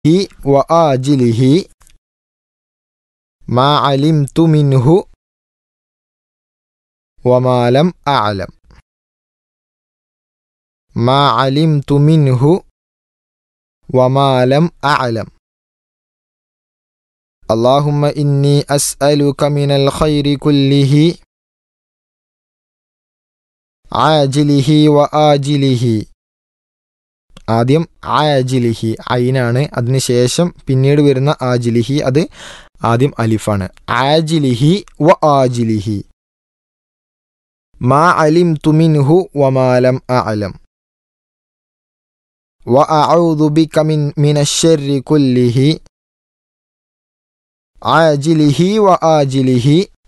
وآجله ما علمت منه وما لم أعلم ما علمت منه وما لم أعلم اللهم إني أسألك من الخير كله عاجله وآجله ആദ്യം ആജിലിഹി ഐനാണ് അതിനുശേഷം പിന്നീട് വരുന്ന ആജിലിഹി അത് ആദ്യം അലിഫാണ് ആജിലിഹി വ ആജിലിഹി മാ അലിം തുമിൻഹു വമാലം അലം وأعوذ بك من من الشر كله عاجله وآجله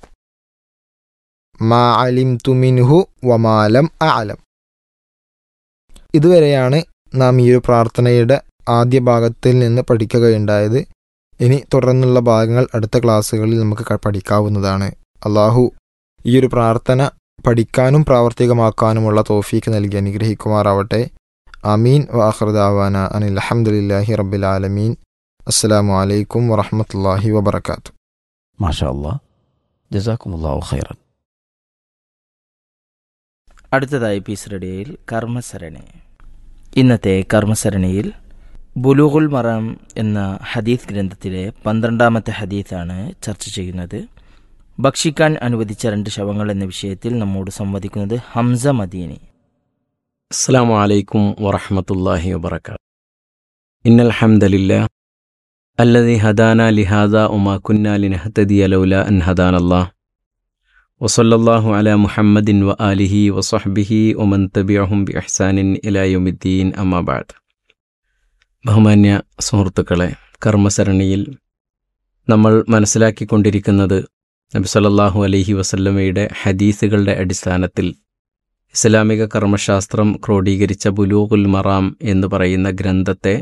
ما علمت منه وما لم أعلم ഇതുവരെയാണ് നാം ഈ ഒരു പ്രാർത്ഥനയുടെ ആദ്യ ഭാഗത്തിൽ നിന്ന് പഠിക്കുകയുണ്ടായത് ഇനി തുടർന്നുള്ള ഭാഗങ്ങൾ അടുത്ത ക്ലാസ്സുകളിൽ നമുക്ക് ക- പഠിക്കാവുന്നതാണ് അള്ളാഹു ഈ ഒരു പ്രാർത്ഥന പഠിക്കാനും പ്രാവർത്തികമാക്കാനുമുള്ള തോഫീക്ക് നൽകി അനുഗ്രഹിക്കുമാറാവട്ടെ അമീൻ വാഹൃദാവാന അനിൽ അഹമ്മദില്ലാഹി റബ്ബിൽ ആലമീൻ അസ്സലാമു അലൈക്കും വറഹമത്തല്ലാഹി വബർക്കാത്തു മാഷാ അല്ലാ ജസാക്കുമുല്ലാഹു ഖൈറൻ അടുത്തതായി പീസ് റേഡിയോയിൽ കർമ്മസരണി ഇന്നത്തെ കർമ്മസരണിയിൽ ബുലൂഗുൽ മറാം എന്ന ഹദീസ് ഗ്രന്ഥത്തിലെ പന്ത്രണ്ടാമത്തെ ഹദീസാണ് ചർച്ച ചെയ്യുന്നത് ഭക്ഷിക്കാൻ അനുവദിച്ച രണ്ട് ശവങ്ങൾ എന്ന വിഷയത്തിൽ നമ്മോട് സംവദിക്കുന്നത് ഹംസ മദീനി السلام عليكم ورحمة الله وبركاته إن الحمد لله الذي هدانا لهذا وما كنا لنهتدي لولا أن هدانا الله وصلى الله على محمد وآله وصحبه ومن تبعهم بإحسان إلى يوم الدين أما بعد ബഹുമാന്യ സുഹൃത്തുക്കളെ കർമ്മസരണിയിൽ നമ്മൾ മനസ്സിലാക്കിക്കൊണ്ടിരിക്കുന്നത് നബി സല്ലല്ലാഹു അലൈഹി വസല്ലമയുടെ ഹദീസുകളുടെ അടിസ്ഥാനത്തിൽ ഇസ്ലാമിക കർമ്മശാസ്ത്രം ക്രോഡീകരിച്ച ബുലൂഖുൽ മറാം എന്ന് പറയുന്ന ഗ്രന്ഥത്തെ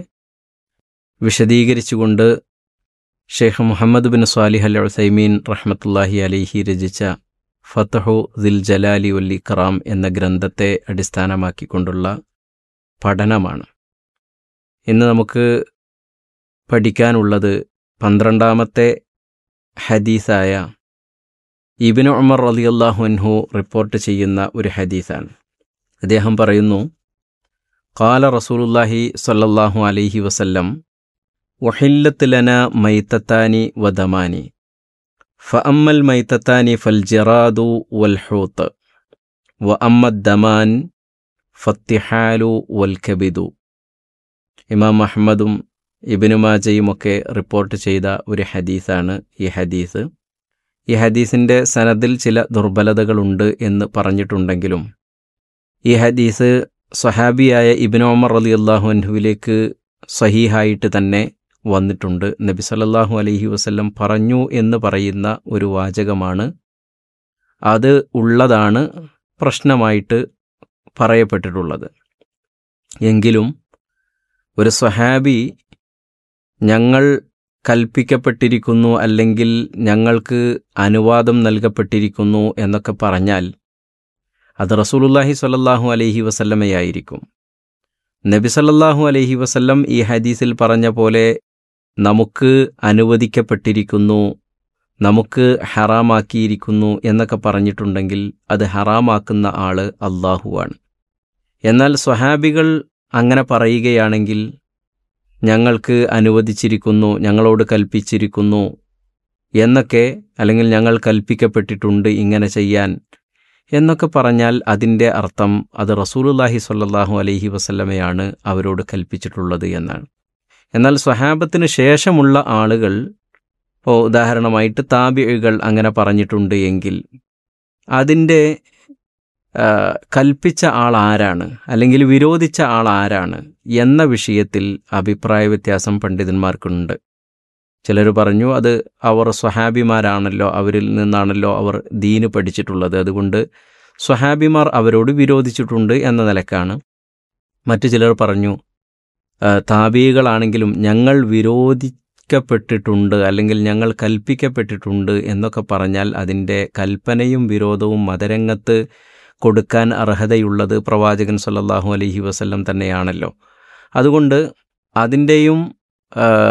വിശദീകരിച്ചുകൊണ്ട് Sheikh Muhammad bin Salih al Uthaymeen റഹ്മത്തുല്ലാഹി അലിഹി രചിച്ച ഫത്തഹു ദിൽ ജലാലി ഉൽ ഇക്റാം എന്ന ഗ്രന്ഥത്തെ അടിസ്ഥാനമാക്കിക്കൊണ്ടുള്ള പഠനമാണ് ഇന്ന് നമുക്ക് പഠിക്കാനുള്ളത് പന്ത്രണ്ടാമത്തെ ഹദീസായ ഇബിന് ഉമർ റളിയല്ലാഹു അൻഹു റിപ്പോർട്ട് ചെയ്യുന്ന ഒരു ഹദീസാണ് അദ്ദേഹം പറയുന്നു കാല റസൂലുല്ലാഹി സ്വല്ലല്ലാഹു അലൈഹി വസല്ലം വഹില്ലത്ത് ലന മൈത്തത്താനി വദമാനി ഫഅമ്മൽ മൈത്തത്താനി ഫൽ ജിറാദു വൽ ഹൂത്ത് വ അമ്മദ് ദമാൻ ഫത്തിഹാലു വൽ കബിദു ഇമാം അഹമ്മദും ഇബിനു മാജയുമൊക്കെ റിപ്പോർട്ട് ചെയ്ത ഒരു ഹദീസാണ് ഈ ഹദീസ് ഈ ഹദീസിൻ്റെ സനദിൽ ചില ദുർബലതകളുണ്ട് എന്ന് പറഞ്ഞിട്ടുണ്ടെങ്കിലും ഈ ഹദീസ് സ്വഹാബിയായ ഇബിൻ ഒമർ അലി അള്ളാഹു അൻഹുവിലേക്ക് സഹീഹായിട്ട് തന്നെ വന്നിട്ടുണ്ട് നബി സല്ലല്ലാഹു അലൈഹി വസല്ലം പറഞ്ഞു എന്ന് പറയുന്ന ഒരു വാചകമാണ് അത് ഉള്ളതാണ് പ്രശ്നമായിട്ട് പറയപ്പെട്ടിട്ടുള്ളത് എങ്കിലും ഒരു സ്വഹാബി ഞങ്ങൾ കൽപ്പിക്കപ്പെട്ടിരിക്കുന്നു അല്ലെങ്കിൽ ഞങ്ങൾക്ക് അനുവാദം നൽകപ്പെട്ടിരിക്കുന്നു എന്നൊക്കെ പറഞ്ഞാൽ അത് റസൂലുല്ലാഹി സ്വല്ലല്ലാഹു അലൈഹി വസല്ലമയായിരിക്കും നബി സല്ലല്ലാഹു അലൈഹി വസല്ലം ഈ ഹദീസിൽ പറഞ്ഞ പോലെ നമുക്ക് അനുവദിക്കപ്പെട്ടിരിക്കുന്നു നമുക്ക് ഹറാമാക്കിയിരിക്കുന്നു എന്നൊക്കെ പറഞ്ഞിട്ടുണ്ടെങ്കിൽ അത് ഹറാമാക്കുന്ന ആള് അള്ളാഹുവാണ് എന്നാൽ സ്വഹാബികൾ അങ്ങനെ പറയുകയാണെങ്കിൽ ഞങ്ങൾക്ക് അനുവദിച്ചിരിക്കുന്നു ഞങ്ങളോട് കൽപ്പിച്ചിരിക്കുന്നു എന്നൊക്കെ അല്ലെങ്കിൽ ഞങ്ങൾ കൽപ്പിക്കപ്പെട്ടിട്ടുണ്ട് ഇങ്ങനെ ചെയ്യാൻ എന്നൊക്കെ പറഞ്ഞാൽ അതിൻ്റെ അർത്ഥം അത് റസൂലുല്ലാഹി സ്വല്ലല്ലാഹു അലൈഹി വസല്ലമയാണ് അവരോട് കൽപ്പിച്ചിട്ടുള്ളത് എന്നാണ് എന്നാൽ സ്വഹാബത്തിന് ശേഷമുള്ള ആളുകൾ ഇപ്പോൾ ഉദാഹരണമായിട്ട് താബിഴുകൾ അങ്ങനെ പറഞ്ഞിട്ടുണ്ട് എങ്കിൽ അതിൻ്റെ ആ, കൽപ്പിച്ച ആൾ ആരാണ് അല്ലെങ്കിൽ വിരോധിച്ച ആൾ ആരാണ് എന്ന വിഷയത്തിൽ അഭിപ്രായ വ്യത്യാസം പണ്ഡിതന്മാർക്കുണ്ട് ചിലർ പറഞ്ഞു അത് അവർ സ്വഹാബിമാരാണല്ലോ അവരിൽ നിന്നാണല്ലോ അവർ ദീന് പഠിച്ചിട്ടുള്ളത് അതുകൊണ്ട് സ്വഹാബിമാർ അവരോട് വിരോധിച്ചിട്ടുണ്ട് എന്ന നിലക്കാണ് മറ്റു ചിലർ പറഞ്ഞു ആ, താബികളാണെങ്കിലും ഞങ്ങൾ വിരോധിക്കപ്പെട്ടിട്ടുണ്ട് അല്ലെങ്കിൽ ഞങ്ങൾ കൽപ്പിക്കപ്പെട്ടിട്ടുണ്ട് എന്നൊക്കെ പറഞ്ഞാൽ അതിൻ്റെ കൽപ്പനയും വിരോധവും മതരംഗത്ത് കൊടുക്കാൻ അർഹതയുള്ളത് പ്രവാചകൻ സല്ലല്ലാഹു അലൈഹി വസല്ലം തന്നെയാണല്ലോ അതുകൊണ്ട് അതിൻ്റെയും ആ,